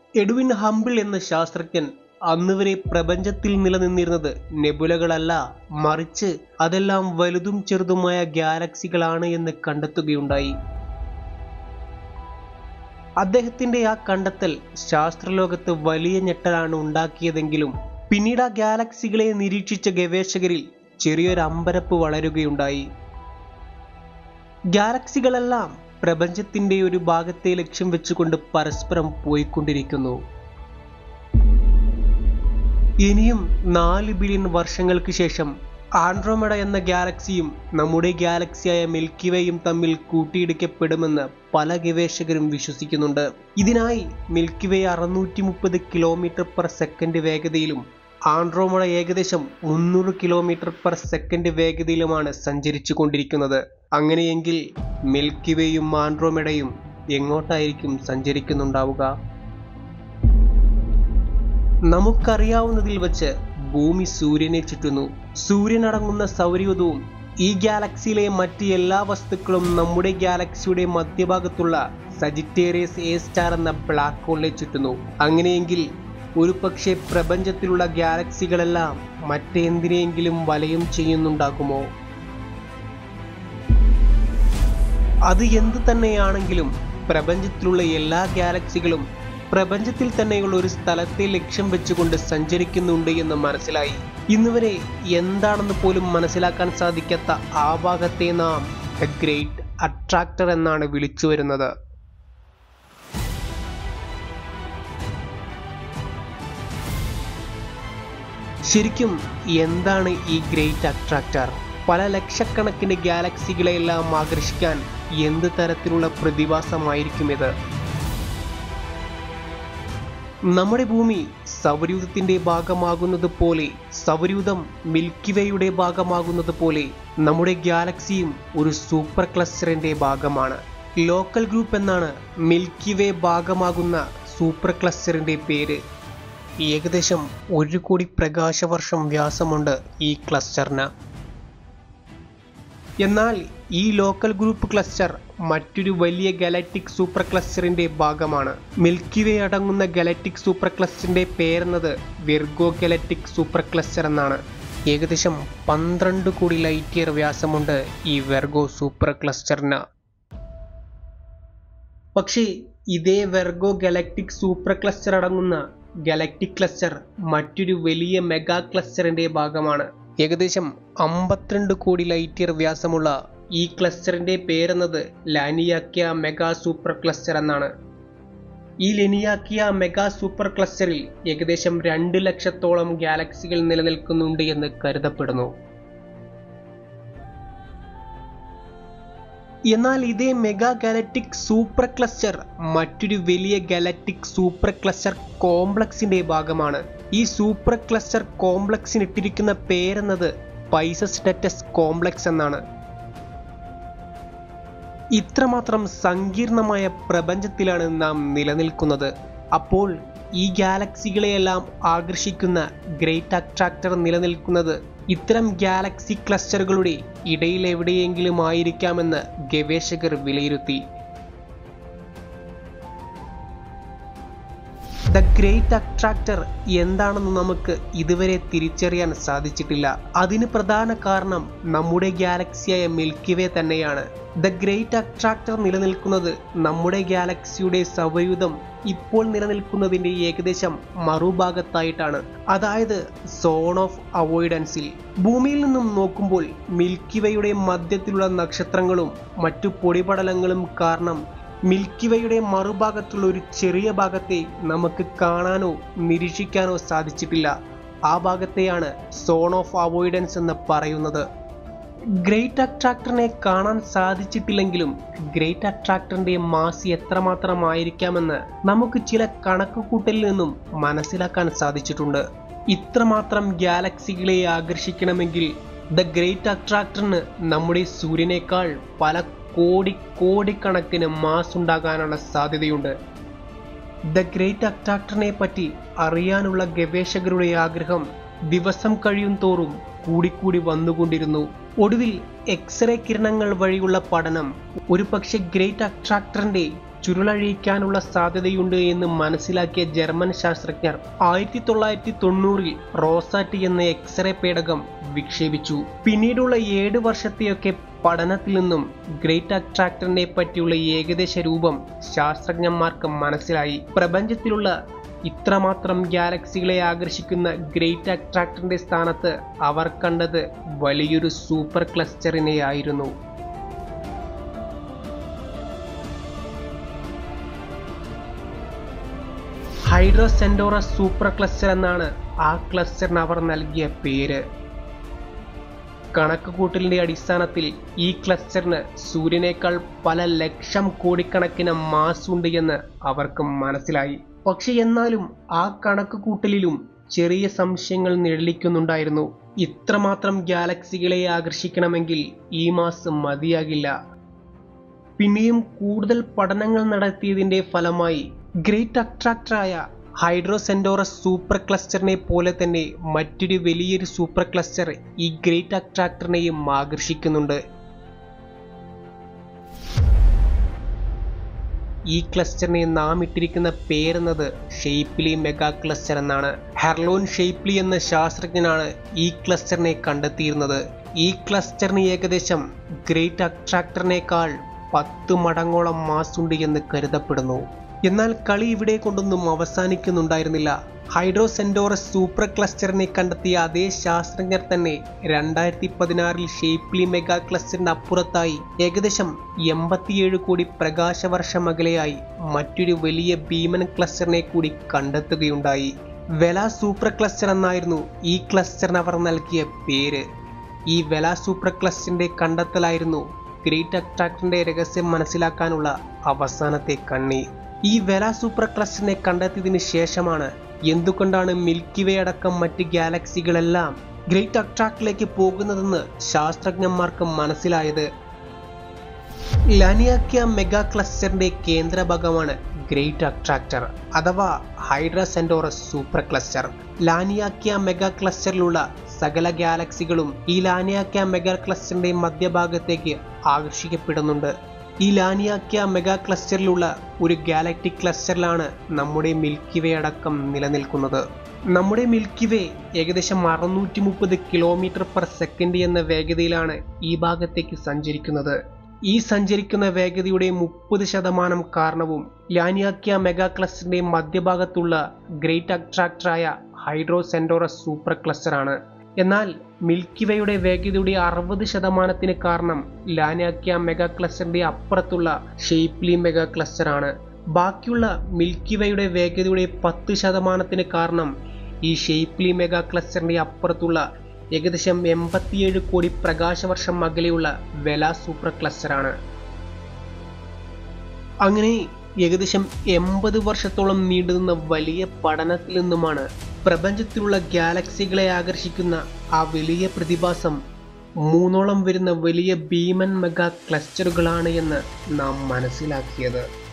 Edwin humble എന്ന ശാസ്ത്രജ്ഞൻ അന്നുവരെ പ്രപഞ്ചത്തിൽ നിലനിന്നിരുന്നത് നെബുലകളല്ല മറിച്ച് അതെല്ലാം വലുതും ചെറുതുമായ ഗാലക്സികളാണ് എന്ന് കണ്ടെത്തുകയുണ്ടായി അദ്ദേഹത്തിന്റെ ആ കണ്ടെത്തൽ ശാസ്ത്രലോകത്ത് വലിയ ഞെട്ടലാണ് ഉണ്ടാക്കിയതെങ്കിലും പിന്നീട് ആ ഗാലക്സികളെ നിരീക്ഷിച്ച ഗവേഷകരിൽ ചെറിയൊരു അമ്പരപ്പ് വളരുകയുണ്ടായി ഗാലക്സികളെല്ലാം പ്രപഞ്ചത്തിന്റെ ഒരു ഭാഗത്തെ ലക്ഷ്യം വെച്ചുകൊണ്ട് പരസ്പരം പോയിക്കൊണ്ടിരിക്കുന്നു ഇനിയും നാല് ബില്യൺ വർഷങ്ങൾക്ക് ശേഷം ആൻഡ്രോമഡ എന്ന ഗാലക്സിയും നമ്മുടെ ഗാലക്സിയായ മിൽക്കി വേയും തമ്മിൽ കൂട്ടിയിടിക്കപ്പെടുമെന്ന് പല ഗവേഷകരും വിശ്വസിക്കുന്നുണ്ട് ഇതിനായി മിൽക്കി വേ അറുന്നൂറ്റി മുപ്പത് കിലോമീറ്റർ പെർ സെക്കൻഡ് വേഗതയിലും ആൻഡ്രോമഡ ഏകദേശം മുന്നൂറ് കിലോമീറ്റർ പെർ സെക്കൻഡ് വേഗതയിലുമാണ് സഞ്ചരിച്ചു കൊണ്ടിരിക്കുന്നത് അങ്ങനെയെങ്കിൽ മിൽക്കി വേയും ആൻഡ്രോമഡയും എങ്ങോട്ടായിരിക്കും സഞ്ചരിക്കുന്നുണ്ടാവുക നമുക്കറിയാവുന്നതിൽ വച്ച് ഭൂമി സൂര്യനെ ചുറ്റുന്നു സൂര്യൻ അടങ്ങുന്ന സൗരയൂഥവും ഈ ഗാലക്സിയിലെ മറ്റ് എല്ലാ വസ്തുക്കളും നമ്മുടെ ഗാലക്സിയുടെ മധ്യഭാഗത്തുള്ള സജിറ്റേറിയസ് എ സ്റ്റാർ എന്ന ബ്ലാക്ക് ഹോളിനെ ചുറ്റുന്നു അങ്ങനെയെങ്കിൽ ഒരു പക്ഷേ പ്രപഞ്ചത്തിലുള്ള ഗാലക്സികളെല്ലാം മറ്റെന്തിനെങ്കിലും വലയം ചെയ്യുന്നുണ്ടാകുമോ അത് എന്തു തന്നെയാണെങ്കിലും പ്രപഞ്ചത്തിലുള്ള എല്ലാ ഗാലക്സികളും പ്രപഞ്ചത്തിൽ തന്നെയുള്ള ഒരു സ്ഥലത്തെ ലക്ഷ്യം വെച്ചുകൊണ്ട് സഞ്ചരിക്കുന്നുണ്ട് എന്ന് മനസ്സിലായി ഇന്നുവരെ എന്താണെന്ന് പോലും മനസ്സിലാക്കാൻ സാധിക്കാത്ത ആ ഭാഗത്തെ നാം ദ ഗ്രേറ്റ് അട്രാക്ടർ എന്നാണ് വിളിച്ചു വരുന്നത് ശരിക്കും എന്താണ് ഈ ഗ്രേറ്റ് അട്രാക്ടർ പല ലക്ഷക്കണക്കിന് ഗാലക്സികളെയെല്ലാം ആകർഷിക്കാൻ എന്ത് തരത്തിലുള്ള പ്രതിഭാസമായിരിക്കും ഇത് നമ്മുടെ ഭൂമി സൗരയൂഥത്തിന്റെ ഭാഗമാകുന്നത് പോലെ സൗരയൂഥം മിൽക്കി വേയുടെ ഭാഗമാകുന്നത് പോലെ നമ്മുടെ ഗാലക്സിയും ഒരു സൂപ്പർ ക്ലസ്റ്ററിന്റെ ഭാഗമാണ് ലോക്കൽ ഗ്രൂപ്പ് എന്നാണ് മിൽക്കി വേ ഭാഗമാകുന്ന സൂപ്പർ ക്ലസ്റ്ററിന്റെ പേര് ഏകദേശം ഒരു കോടി പ്രകാശവർഷം വ്യാസമുണ്ട് ഈ ക്ലസ്റ്ററിന് എന്നാൽ ഈ ലോക്കൽ ഗ്രൂപ്പ് ക്ലസ്റ്റർ മറ്റൊരു വലിയ ഗാലക്റ്റിക് സൂപ്പർ ക്ലസ്റ്ററിന്റെ ഭാഗമാണ് മിൽക്കി വേ അടങ്ങുന്ന ഗാലക്റ്റിക് സൂപ്പർ ക്ലസ്റ്ററിന്റെ പേരെന്നത് വെർഗോ ഗാലക്റ്റിക് സൂപ്പർ ക്ലസ്റ്റർ എന്നാണ് ഏകദേശം പന്ത്രണ്ട് കോടി ലൈറ്റ് ഇയർ വ്യാസമുണ്ട് ഈ വെർഗോ സൂപ്പർ ക്ലസ്റ്ററിന് പക്ഷേ ഇതേ വെർഗോ ഗാലക്റ്റിക് സൂപ്പർ ക്ലസ്റ്റർ അടങ്ങുന്ന ഗാലക്റ്റിക് ക്ലസ്റ്റർ മറ്റൊരു വലിയ മെഗാ ക്ലസ്റ്ററിന്റെ ഭാഗമാണ് ഏകദേശം അമ്പത്തിരണ്ട് കോടി ലൈറ്റ് ഇയർ വ്യാസമുള്ള ഈ ക്ലസ്റ്ററിന്റെ പേരെന്നത് ലാനിയാക്കിയ മെഗാ സൂപ്പർ ക്ലസ്റ്റർ എന്നാണ് ഈ ലെനിയാക്കിയ മെഗാ സൂപ്പർ ക്ലസ്റ്ററിൽ ഏകദേശം രണ്ട് ലക്ഷത്തോളം ഗാലക്സികൾ നിലനിൽക്കുന്നുണ്ട് എന്ന് കരുതപ്പെടുന്നു എന്നാൽ ഇതേ മെഗാ ഗാലക്റ്റിക് സൂപ്പർ ക്ലസ്റ്റർ മറ്റൊരു വലിയ ഗാലക്റ്റിക് സൂപ്പർ ക്ലസ്റ്റർ കോംപ്ലക്സിന്റെ ഭാഗമാണ് ഈ സൂപ്പർ ക്ലസ്റ്റർ കോംപ്ലക്സിന് ഇട്ടിരിക്കുന്ന പേരെന്നത് പൈസസ് നെറ്റസ് കോംപ്ലക്സ് എന്നാണ് ഇത്രമാത്രം സങ്കീർണമായ പ്രപഞ്ചത്തിലാണ് നാം നിലനിൽക്കുന്നത് അപ്പോൾ ഈ ഗാലക്സികളെയെല്ലാം ആകർഷിക്കുന്ന ഗ്രേറ്റ് അട്രാക്ടർ നിലനിൽക്കുന്നത് ഇത്തരം ഗാലക്സി ക്ലസ്റ്ററുകളുടെ ഇടയിൽ എവിടെയെങ്കിലും ആയിരിക്കാമെന്ന് ഗവേഷകർ വിലയിരുത്തി ദ ഗ്രേറ്റ് അട്രാക്ടർ എന്താണെന്ന് നമുക്ക് ഇതുവരെ തിരിച്ചറിയാൻ സാധിച്ചിട്ടില്ല അതിന് പ്രധാന കാരണം നമ്മുടെ ഗാലക്സിയായ മിൽക്കി വേ തന്നെയാണ് ദ ഗ്രേറ്റ് അട്രാക്ടർ നിലനിൽക്കുന്നത് നമ്മുടെ ഗാലക്സിയുടെ സൗരയൂഥം ഇപ്പോൾ നിലനിൽക്കുന്നതിന്റെ ഏകദേശം മറുഭാഗത്തായിട്ടാണ് അതായത് സോൺ ഓഫ് അവോയ്ഡൻസിൽ ഭൂമിയിൽ നിന്നും നോക്കുമ്പോൾ മിൽക്കി വേയുടെ മധ്യത്തിലുള്ള നക്ഷത്രങ്ങളും മറ്റു പൊടിപടലങ്ങളും കാരണം മിൽക്കി വേയുടെ മറുഭാഗത്തുള്ള ഒരു ചെറിയ ഭാഗത്തെ നമുക്ക് കാണാനോ നിരീക്ഷിക്കാനോ സാധിച്ചിട്ടില്ല ആ ഭാഗത്തെയാണ് സോൺ ഓഫ് അവോയ്ഡൻസ് എന്ന് പറയുന്നത് ഗ്രേറ്റ് അട്രാക്ടറിനെ കാണാൻ സാധിച്ചിട്ടില്ലെങ്കിലും ഗ്രേറ്റ് അട്രാക്ടറിന്റെ മാസ് എത്രമാത്രമായിരിക്കാമെന്ന് നമുക്ക് ചില കണക്കുകൂട്ടലിൽ നിന്നും മനസ്സിലാക്കാൻ സാധിച്ചിട്ടുണ്ട് ഇത്രമാത്രം ഗാലക്സികളെ ആകർഷിക്കണമെങ്കിൽ ദ ഗ്രേറ്റ് അട്രാക്ടറിന് നമ്മുടെ സൂര്യനേക്കാൾ പല കോടി കോടിക്കണക്കിന് മാസ് ഉണ്ടാകാനുള്ള സാധ്യതയുണ്ട് ദ ഗ്രേറ്റ് അട്രാക്ടറിനെ പറ്റി അറിയാനുള്ള ഗവേഷകരുടെ ആഗ്രഹം ദിവസം കഴിയും തോറും കൂടിക്കൂടി വന്നുകൊണ്ടിരുന്നു ഒടുവിൽ എക്സ്റേ കിരണങ്ങൾ വഴിയുള്ള പഠനം ഒരു പക്ഷെ ഗ്രേറ്റ് അട്രാക്ടറിന്റെ ചുരുളഴിക്കാനുള്ള സാധ്യതയുണ്ട് എന്ന് മനസ്സിലാക്കിയ ജർമ്മൻ ശാസ്ത്രജ്ഞർ ആയിരത്തി തൊള്ളായിരത്തി തൊണ്ണൂറിൽ റോസാറ്റ് എന്ന എക്സ്റേ പേടകം വിക്ഷേപിച്ചു പിന്നീടുള്ള ഏഴ് വർഷത്തെയൊക്കെ പഠനത്തിൽ നിന്നും ഗ്രേറ്റ് അട്രാക്ടറിനെ പറ്റിയുള്ള ഏകദേശ രൂപം ശാസ്ത്രജ്ഞന്മാർക്ക് മനസ്സിലായി പ്രപഞ്ചത്തിലുള്ള ഇത്രമാത്രം ഗാലക്സികളെ ആകർഷിക്കുന്ന ഗ്രേറ്റ് അട്രാക്ടറിന്റെ സ്ഥാനത്ത് അവർ കണ്ടത് വലിയൊരു സൂപ്പർ ക്ലസ്റ്ററിനെയായിരുന്നു ഹൈഡ്രോസെൻഡോറസ് സൂപ്പർ ക്ലസ്റ്റർ എന്നാണ് ആ ക്ലസ്റ്ററിന് അവർ നൽകിയ പേര് കണക്കുകൂട്ടലിന്റെ അടിസ്ഥാനത്തിൽ ഈ ക്ലസ്റ്ററിന് സൂര്യനേക്കാൾ പല ലക്ഷം കോടിക്കണക്കിന് മാസ് ഉണ്ട് എന്ന് അവർക്ക് മനസ്സിലായി പക്ഷെ എന്നാലും ആ കണക്കുകൂട്ടലിലും ചെറിയ സംശയങ്ങൾ നിഴലിക്കുന്നുണ്ടായിരുന്നു ഇത്രമാത്രം ഗാലക്സികളെ ആകർഷിക്കണമെങ്കിൽ ഈ മാസം മതിയാകില്ല പിന്നെയും കൂടുതൽ പഠനങ്ങൾ നടത്തിയതിന്റെ ഫലമായി ഗ്രേറ്റ് അട്രാക്ടറായ ഹൈഡ്രോസെൻഡോറസ് സൂപ്പർ ക്ലസ്റ്ററിനെ പോലെ തന്നെ മറ്റൊരു വലിയൊരു സൂപ്പർ ക്ലസ്റ്റർ ഈ ഗ്രേറ്റ് അട്രാക്ടറിനെയും ആകർഷിക്കുന്നുണ്ട് ഈ ക്ലസ്റ്ററിനെ നാം ഇട്ടിരിക്കുന്ന പേരെന്നത് ഷെയ്പ്ലി മെഗാ ക്ലസ്റ്റർ എന്നാണ് ഹെർലോൻ ഷെയ്പ്ലി എന്ന ശാസ്ത്രജ്ഞനാണ് ഈ ക്ലസ്റ്ററിനെ കണ്ടെത്തിയിരുന്നത് ഈ ക്ലസ്റ്ററിന് ഏകദേശം ഗ്രേറ്റ് അട്രാക്ടറിനേക്കാൾ പത്ത് മടങ്ങോളം മാസ് ഉണ്ട് എന്ന് കരുതപ്പെടുന്നു എന്നാൽ കളി ഇവിടെ കൊണ്ടൊന്നും അവസാനിക്കുന്നുണ്ടായിരുന്നില്ല ഹൈഡ്രോസെൻഡോറസ് സൂപ്പർ ക്ലസ്റ്ററിനെ കണ്ടെത്തിയ അതേ ശാസ്ത്രജ്ഞർ തന്നെ രണ്ടായിരത്തി പതിനാറിൽ ഷേപ്ലി മെഗാ ക്ലസ്റ്ററിന്റെ അപ്പുറത്തായി ഏകദേശം എൺപത്തിയേഴ് കോടി പ്രകാശവർഷം അകലെയായി മറ്റൊരു വലിയ ഭീമൻ ക്ലസ്റ്ററിനെ കൂടി കണ്ടെത്തുകയുണ്ടായി വെല സൂപ്പർ ക്ലസ്റ്റർ എന്നായിരുന്നു ഈ ക്ലസ്റ്ററിന് അവർ നൽകിയ പേര് ഈ വെല സൂപ്പർ ക്ലസ്റ്ററിന്റെ കണ്ടെത്തലായിരുന്നു ഗ്രേറ്റ് അട്രാക്ടറിന്റെ രഹസ്യം മനസ്സിലാക്കാനുള്ള അവസാനത്തെ കണ്ണി ഈ വെല സൂപ്പർ ക്ലസ്റ്ററിനെ കണ്ടെത്തിയതിനു ശേഷമാണ് എന്തുകൊണ്ടാണ് മിൽക്കി വേ അടക്കം മറ്റ് ഗാലക്സികളെല്ലാം ഗ്രേറ്റ് അട്രാക്ടിലേക്ക് പോകുന്നതെന്ന് ശാസ്ത്രജ്ഞന്മാർക്ക് മനസ്സിലായത് ലാനിയാക്യ മെഗാ ക്ലസ്റ്ററിന്റെ കേന്ദ്രഭാഗമാണ് ഗ്രേറ്റ് അട്രാക്ടർ അഥവാ Hydra Centaurus super cluster Laniakea mega ക്ലസ്റ്ററിലുള്ള സകല ഗാലക്സികളും ഈ ലാനിയാക്യ മെഗാ ക്ലസ്റ്ററിന്റെ മധ്യഭാഗത്തേക്ക് ആകർഷിക്കപ്പെടുന്നുണ്ട് ഈ ലാനിയാക്യ മെഗാ ക്ലസ്റ്ററിലുള്ള ഒരു ഗാലക്റ്റിക് ക്ലസ്റ്ററിലാണ് നമ്മുടെ മിൽക്കി വേ അടക്കം നിലനിൽക്കുന്നത് നമ്മുടെ മിൽക്കി വേ ഏകദേശം അറുന്നൂറ്റി മുപ്പത് കിലോമീറ്റർ പെർ സെക്കൻഡ് എന്ന വേഗതയിലാണ് ഈ ഭാഗത്തേക്ക് സഞ്ചരിക്കുന്നത് ഈ സഞ്ചരിക്കുന്ന വേഗതയുടെ മുപ്പത് ശതമാനം കാരണവും ലാനിയാക്യ മെഗാ ക്ലസ്റ്ററിന്റെ മധ്യഭാഗത്തുള്ള ഗ്രേറ്റ് അട്രാക്ടറായ ഹൈഡ്രോസെൻഡോറസ് സൂപ്പർ ക്ലസ്റ്ററാണ് എന്നാൽ മിൽക്കി വേയുടെ വേഗതയുടെ അറുപത് ശതമാനത്തിന് കാരണം ലാനാക്യ മെഗാ ക്ലസ്റ്ററിന്റെ അപ്പുറത്തുള്ള ഷെയ്പ്ലി മെഗാ ക്ലസ്റ്റർ ആണ് ബാക്കിയുള്ള മിൽക്കി വേയുടെ വേഗതയുടെ പത്ത് ശതമാനത്തിന് കാരണം ഈ ഷെയ്പ്ലി മെഗാ ക്ലസ്റ്ററിന്റെ അപ്പുറത്തുള്ള ഏകദേശം എൺപത്തിയേഴ് കോടി പ്രകാശവർഷം അകലെയുള്ള വെല സൂപ്പർ ക്ലസ്റ്റർ ആണ് അങ്ങനെ ഏകദേശം എൺപത് വർഷത്തോളം നീണ്ടുനിന്ന വലിയ പഠനത്തിൽ നിന്നുമാണ് പ്രപഞ്ചത്തിലുള്ള ഗാലക്സികളെ ആകർഷിക്കുന്ന ആ വലിയ പ്രതിഭാസം മൂന്നോളം വരുന്ന വലിയ ഭീമൻ മെഗാ ക്ലസ്റ്ററുകളാണ് എന്ന് നാം മനസ്സിലാക്കിയത്